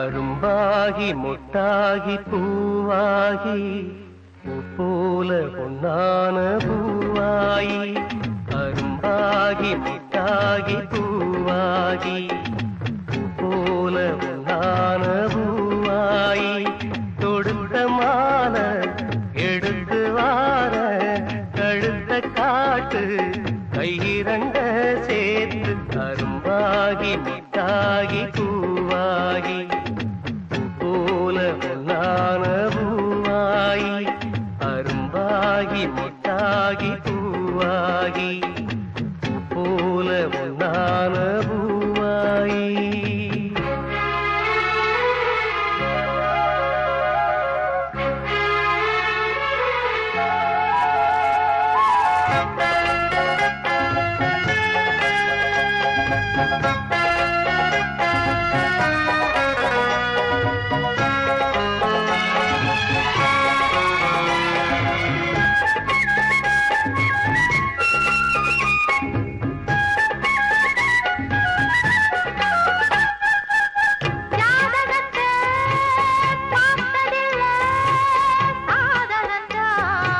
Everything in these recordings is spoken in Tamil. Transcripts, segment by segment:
அரும்பாகி முட்டாகி பூவாகி பூ போல பொன்னான பூவாயி அரும்பாகி முட்டாகி பூவாகி பூ போல பொன்னான பூவாயி தொடுத்த மாலை எடுத்து வார கழுத்த காட்டு கையிரண்ட சேர்த்து அரும்பாகி மிட்டாகி பூவாகி பூ போல பொன்னான பூவாயி அரும்பாகி முட்டாகி பூவாகி பூ போல பொன்னான பூவாயி ஜாதகத்தை பார்த்ததில்ல சாதகத்தா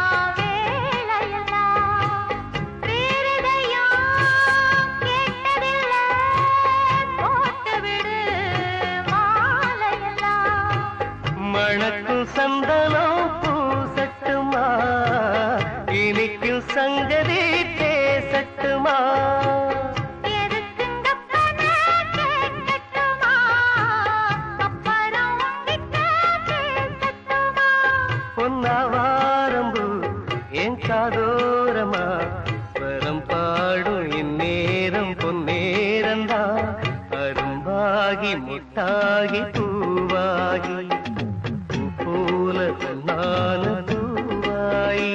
வேலையெல்லாம் வேறிதையும் கேட்டதில்ல போட்டு விடு மாலையெல்லாம் மணக்கும் சந்தனம் பூசட்டுமா இனிக்கும் சங்கதி பேசட்டுமா எதுக்குங்க பணம் கேட்கட்டுமா அப்புறம் உங்கிட்ட பேசட்டுமா பொன்னாவாரம்பு என் காதோரமா வரம் பாடும் இந்நேரம் பொன்னேரந்தா அரும்பாகி முட்டாகி பூவாகி பூ போல பொன்னான பூவாயி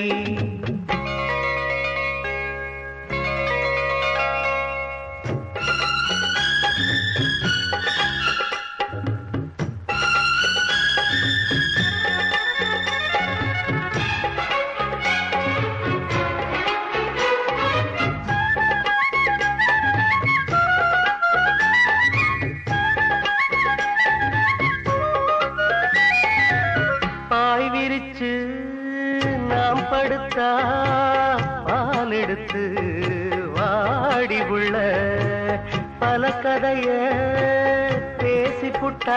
பாய் விரிச்சு நாம் படுத்தா பால் எடுத்து வாடி உள்ள பல கதைய பேசி புட்டா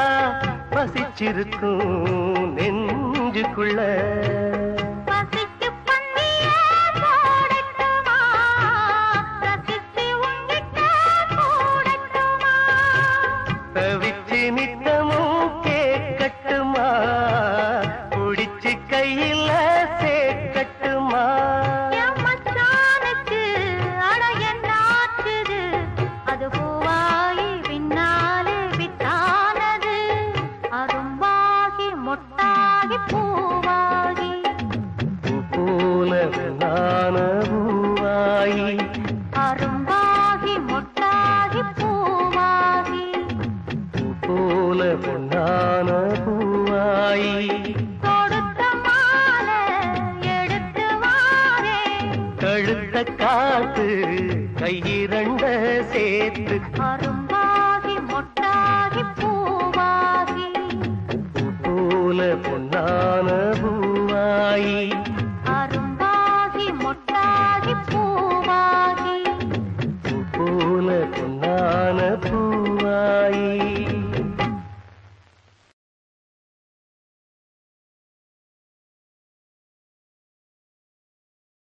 பசிச்சிருக்கும் நெஞ்சுக்குள்ள பசிக்கு பந்திய போடட்டுமா ரசித்து உங்கிட்ட போடட்டுமா தவிச்சு நித்தமும் கேட்கட்டுமா புடிச்சு கையில சேர்க்கட்டுமா என் மச்சானுக்கு அட என்னாச்சுது அது பூவாகி பின்னாலே வித்தானது அரும்பாகி மொட்டாகி பூவாகி பூ போல நான பூவாயி அரும்பாகி மொட்டாகி பூவாகி பூ போல பொன்னான பூவாயி தொடுத்த மாலை எடுத்து வாரே கழுத்த காட்டு கையிரண்ட சேர்த்து அரும்பாகி மொட்டாகி பூவாகி பூ போல பொன்னான பூவாயி